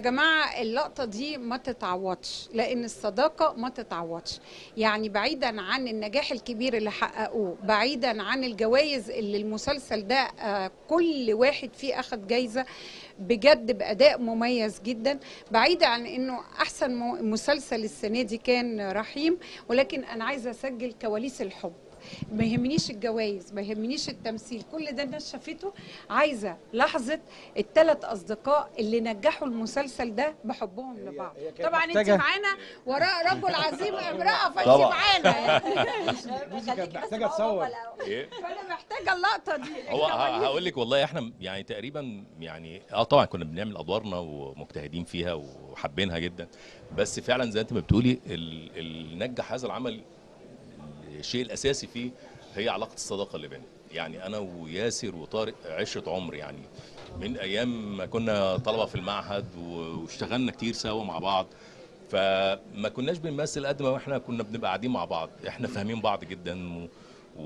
جماعة اللقطة دي ما تتعوضش لأن الصداقة ما تتعوضش يعني بعيدا عن النجاح الكبير اللي حققوه بعيدا عن الجوائز اللي المسلسل ده آه، كل واحد فيه أخد جايزة بجد بأداء مميز جدا بعيدا عن أنه أحسن مو- مسلسل السنة دي كان رحيم ولكن أنا عايزة أسجل كواليس الحب ما يهمنيش الجوائز ما يهمنيش التمثيل كل ده الناس شافته عايزه لحظه الثلاث اصدقاء اللي نجحوا المسلسل ده بحبهم لبعض هي كانت طبعا انت محتاجة- معانا وراء رجل عظيم امراه فانت طبعا. معانا بصي كانت محتاجه تصور ايه فانا محتاجه اللقطه دي هو الكواليس. هقول لك والله احنا يعني تقريبا يعني اه طبعا كنا بنعمل ادوارنا ومجتهدين فيها وحابينها جدا بس فعلا زي انت ما بتقولي ال- اللي نجح هذا العمل الشيء الاساسي فيه هي علاقه الصداقه اللي بيننا يعني انا وياسر وطارق عشره عمر يعني من ايام ما كنا طلبه في المعهد و- واشتغلنا كتير سوا مع بعض فما كناش بنمثل قد ما احنا كنا بنبقى قاعدين مع بعض احنا فاهمين بعض جدا و-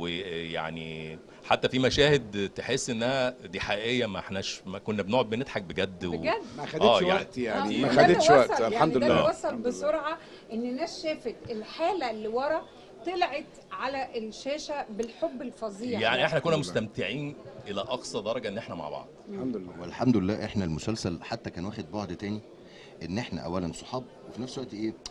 ويعني حتى في مشاهد تحس انها دي حقيقيه ما احناش ما كنا بنقعد بنضحك بجد و... بجد ما آه، خدتش يعني- وقت يعني آه، ما ده اللي خدتش وصل، وقت يعني الحمد ده اللي لله وصل بسرعه ان الناس شافت الحاله اللي ورا طلعت على الشاشه بالحب الفظيع يعني ده. احنا كنا مستمتعين الى اقصى درجه ان احنا مع بعض الحمد لله والحمد لله احنا المسلسل حتى كان واخد بعد تاني ان احنا اولا صحاب وفي نفس الوقت ايه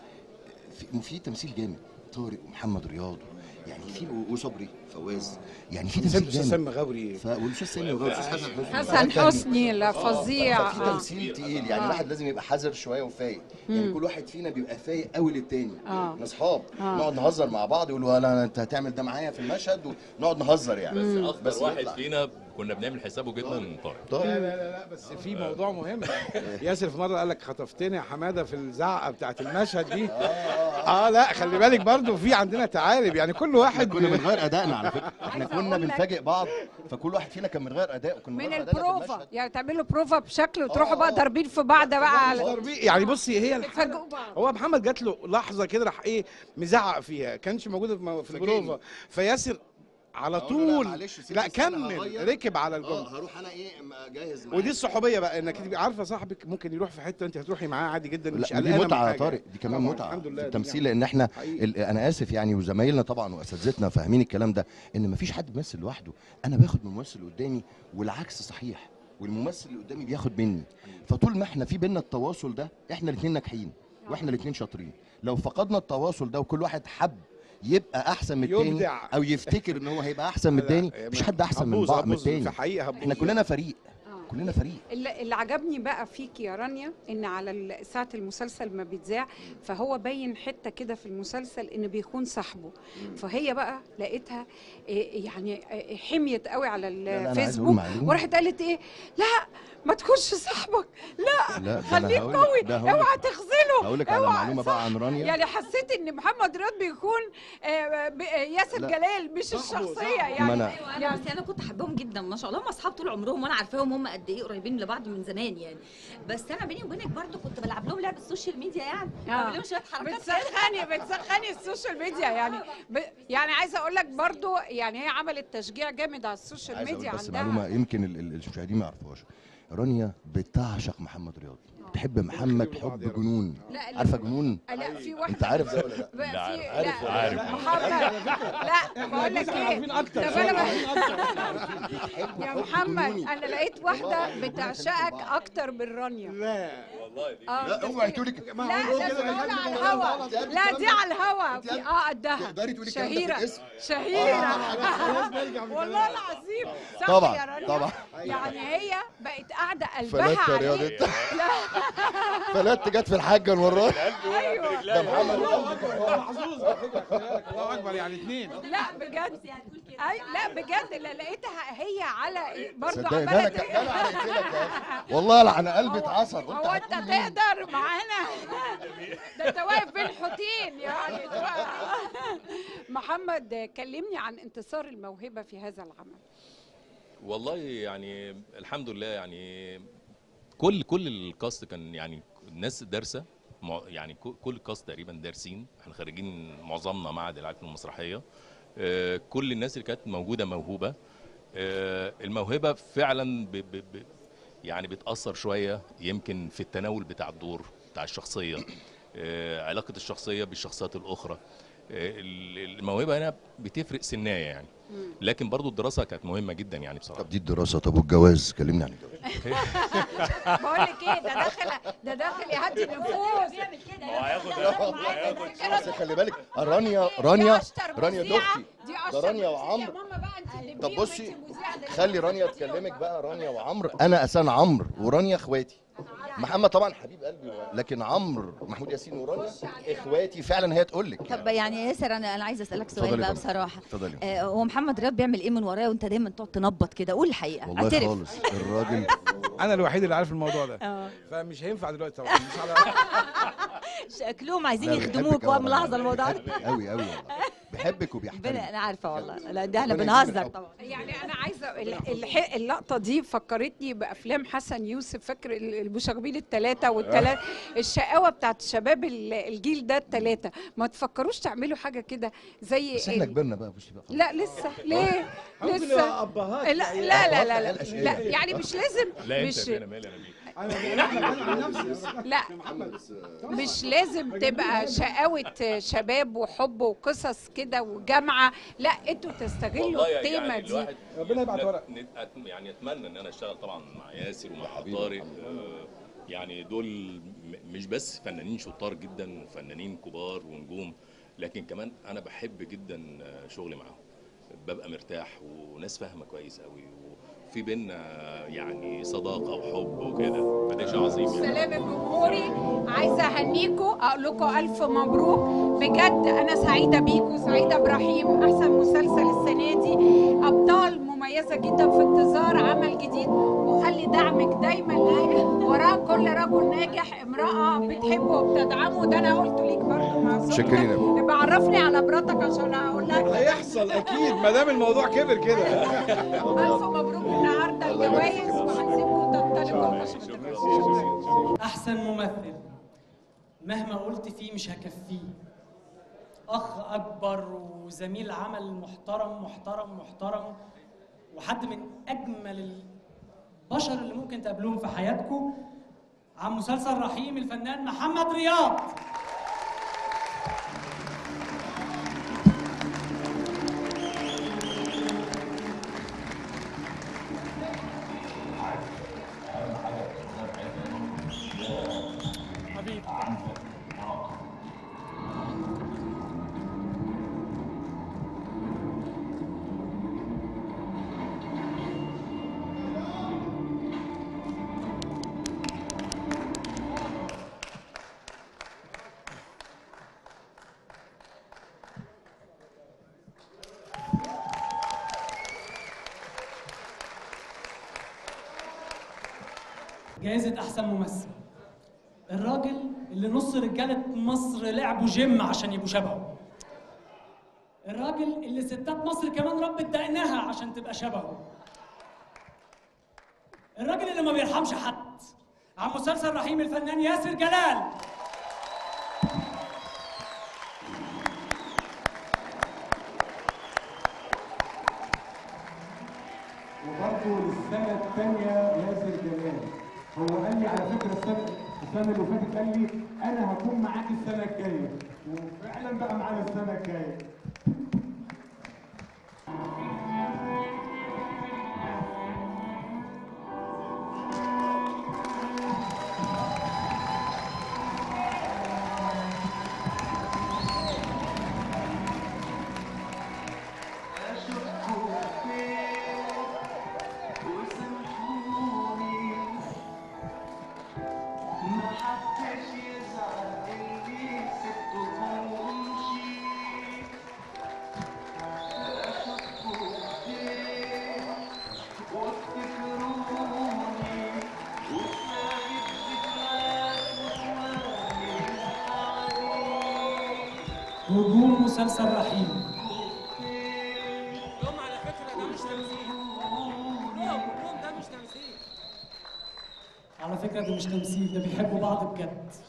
في, في تمثيل جامد طارق ومحمد رياض يعني في وصبري فواز يعني في تمثيل استاذ جامد سامي غوري ف- والاستاذ سامي وغير الاستاذ حسن حسني حسن حسني لا فظيع في آه. تمثيل تقيل يعني آه. الواحد لازم يبقى حذر شويه وفايق يعني كل واحد فينا بيبقى فايق قوي للتاني آه. احنا اصحاب آه. نقعد نهزر مع بعض يقولوا لا انت هتعمل ده معايا في المشهد ونقعد نهزر يعني بس اكتر واحد نطلع. فينا كنا بنعمل حسابه جدا طارق طيب. لا لا لا, لا بس في موضوع مهم ياسر في مره قال لك خطفتني يا حماده في الزعقه بتاعت المشهد دي اه لا خلي بالك برضو في عندنا تعارب يعني كل احنا واحد كنا بنغير ادائنا على فكره احنا عايزة كنا أقول لك- بنفاجئ بعض فكل واحد فينا كان بنغير اداء وكنا من بنغير أدائنا في البروفا المشهد. يعني تعملوا بروفا بشكل وتروحوا آه، بقى آه. ضاربين في بعض بقى على ضربي- يعني بصي هي الحاجة تفاجئوا بعض هو محمد جات له لحظه كده راح ايه مزعق فيها كانش موجوده في مو- في فاجئني. البروفا فياسر على أقول له لا، طول معلش، سيب لا بس أنا كمل هغير. ركب على اه الجمله هروح انا ايه م- جاهز معاك. ودي الصحوبيه بقى انك تبقى عارفه صاحبك ممكن يروح في حته انت هتروحي معاه عادي جدا مش لا دي قلقانه من متعه يا حاجة. طارق دي كمان طبعاً، متعه الحمد لله في دي التمثيل يعني. لان احنا حقيقي. ال- انا اسف يعني وزمايلنا طبعا واساتذتنا فاهمين الكلام ده ان مفيش حد بيمثل لوحده انا باخد من الممثل اللي قدامي والعكس صحيح والممثل اللي قدامي بياخد مني فطول ما احنا في بينا التواصل ده احنا الاثنين ناجحين واحنا الاثنين شاطرين لو فقدنا التواصل ده وكل واحد حب يبقى احسن من التاني يبدع. او يفتكر ان هو هيبقى احسن من لا، لا، التاني مفيش حد احسن من هتبوظ- بعض من هتبوظ، التاني في حقيقه هتبوظ. احنا كلنا فريق آه. كلنا فريق اللي, اللي عجبني بقى فيك يا رانيا ان على ال- ساعه المسلسل ما بيتذاع فهو باين حته كده في المسلسل ان بيخون صاحبه فهي بقى لقيتها إيه، يعني إيه، حميت قوي على لا، أنا عايز أقول الفيسبوك معلومة. وراحت قالت ايه لا ما تكونش صاحبك لا لا ده أنا خليك هقول لك- قوي ده هقول لك- اوعى تخذله هقول لك على اوعى، معلومه صح. بقى عن رانيا يعني حسيت ان محمد رياض بيكون آه، ب- آه، ياسر لا. جلال مش صاحبه، الشخصيه صاحبه. يعني ما أنا- ايوه انا بس انا كنت احبهم جدا ما شاء الله هم اصحاب طول عمرهم وانا عارفاهم هم قد ايه قريبين لبعض من زمان يعني بس انا بيني وبينك برضو كنت بلعب لهم لعب السوشيال ميديا يعني آه. بعمل لهم شويه حركات كده. بتسخني بتسخني السوشيال ميديا يعني ب... يعني عايزه اقول لك برضو يعني هي عملت تشجيع جامد على السوشيال عايز ميديا اقول بس عندها معلومه يمكن ال- ال- المشاهدين ما يعرفوهاش رانيا بتعشق محمد رياض بتحب محمد يخليهم لبعض حب يا رب. لا جنون لا عارفه جنون لا في واحده انت عارف ده ولا لا ب- في لا، لا عارف، عارف. محمد لا بقول لك ايه عارفين اكتر طب انا بتحب يا حب محمد جنوني. انا لقيت واحده بتعشقك اكتر من رانيا لا والله دي اه لا اوعي تقولي لا كده لا تقول على الهوا لا دي على الهوا في اه قدها تقدري تقولي الكلام ده في شهيره الاسم؟ شهيره والله العظيم صح طبعاً، يا رانيا طبعا. يعني هي بقت قاعده قلبها فلات يا رياض عليك انت فلات جت في الحاجه المره ايوه ده محمد محظوظ على فكرة، خلي بالك، الله اكبر يعني اثنين لا بجد أي لا بجد لا لقيتها هي على برضه صدقني ده انا عماله ك- ده انا عملت لك يا أخي. والله لعن قلبي اتعصر قلت هو انت هتقول مين؟ تقدر معانا ده انت واقف بين حوتين يعني محمد كلمني عن انتصار الموهبه في هذا العمل والله يعني الحمد لله يعني كل كل الكاست كان يعني الناس دارسه مع- يعني ك- كل الكاست تقريبا دارسين احنا خارجين معظمنا معهد العلم المسرحيه آه، كل الناس اللي كانت موجوده موهوبه آه، الموهبه فعلا ب ب ب يعني بتاثر شويه يمكن في التناول بتاع الدور بتاع الشخصيه آه، علاقه الشخصيه بالشخصيات الاخرى آه، ال- الموهبه هنا بتفرق سنايه يعني لكن برضو الدراسه كانت مهمه جدا يعني بصراحه طب دي الدراسه طب والجواز كلمني عن الجواز بقول لك ايه ده داخل ده داخل يهدي النفوس بيعمل كده هو هياخد بس خلي بالك رانيا رانيا دي أشطر رانيا دي مذيعة. اختي دي ده أشطر رانيا مذيعة. وعمرو. يا ماما بقى انت اللي طب بيه بصي وانت مذيعة ده. خلي رانيا تكلمك بقى رانيا وعمرو انا اسان عمرو ورانيا اخواتي محمد طبعا حبيب قلبي لكن عمرو محمود ياسين ورانيا اخواتي فعلا هي تقول لك طب يعني ياسر انا انا عايزه اسالك سؤال اتفضلي بقى طبعا. بصراحه اتفضلي آه، هو محمد رياض بيعمل ايه من ورايا وانت دايما تقعد تنبط كده قول الحقيقه والله اعترف خالص الراجل انا الوحيد اللي عارف الموضوع ده اه فمش هينفع دلوقتي طبعا مش على شكلهم عايزين لا، يخدموك بيحبك أوي وهو ملاحظه والله. الموضوع ده بيحبك قوي قوي والله بيحبك ربنا وبيحترمك انا عارفه والله لا ده احنا ربنا بنهزر يديم طبعا يعني انا عايزه ال- الح- اللقطه دي فكرتني بافلام حسن يوسف فاكر ال- البوشاغبيل الثلاثه والثلاثه الشقاوه بتاعت الشباب ال- الجيل ده الثلاثه ما تفكروش تعملوا حاجه كده زي بس احنا ال- كبرنا بقى بصي بقى خلاص. لا لسه ليه الحمد لسه لله ابهات لا لا لا لا, لا, الأشقية. لا يعني مش لازم لا انت مش انا مالي انا بيه لا مش لازم تبقى شقاوة شباب وحب وقصص كده وجامعة لا انتوا تستغلوا والله يعني التيمة دي الواحد ربنا يبعت نت- ورق. نت- أت- يعني اتمنى ان انا اشتغل طبعا مع ياسر ومع حبيبي طارق محمد. آه، يعني دول م- مش بس فنانين شطار جدا وفنانين كبار ونجوم لكن كمان انا بحب جدا آه، شغلي معاهم ببقى مرتاح وناس فاهمه كويس قوي وفي بينا يعني صداقه وحب وكده فده شيء عظيم يعني. سلام الجمهوري عايزة أهنيكوا أقول لكم ألف مبروك بجد أنا سعيدة بيكوا سعيدة إبراهيم أحسن مسلسل السنة دي أبطال مميزة جدا في انتظار عمل جديد وخلي دعمك دايما ليا وراء كل رجل ناجح امرأة بتحبه وبتدعمه ده أنا قلته ليك برضه مع زوجتك. شكرين يا أبو. يبقى عرفني على مراتك عشان أقول لك هيحصل اكيد ما دام الموضوع كبر كده ألف مبروك النهاردة الله يبارك فيك. الجوائز وهنسيبكم تنطلقوا يا باشا شكرا شكرا احسن ممثل مهما قلت فيه مش هكفيه اخ اكبر وزميل عمل محترم محترم محترم وحد من اجمل البشر اللي ممكن تقابلوهم في حياتكم عن مسلسل رحيم الفنان محمد رياض حبيبي جائزة أحسن ممثل الراجل اللي نص رجالة مصر لعبوا جيم عشان يبقوا شبهه الراجل اللي ستات مصر كمان ربت دقنها عشان تبقى شبهه الراجل اللي ما بيرحمش حد عن مسلسل رحيم الفنان ياسر جلال وبرضه للسنة الثانية ياسر جلال هو قال لي على فكرة السنة السنة اللي فاتت قال لي أنا هكون معاك السنة الجاية وفعلا بقى معانا السنة الجاية نجوم مسلسل رحيم يوم على فكرة ده مش تمثيل يوم يوم ده مش تمثيل على فكرة ده مش تمثيل ده بيحبوا بعض بجد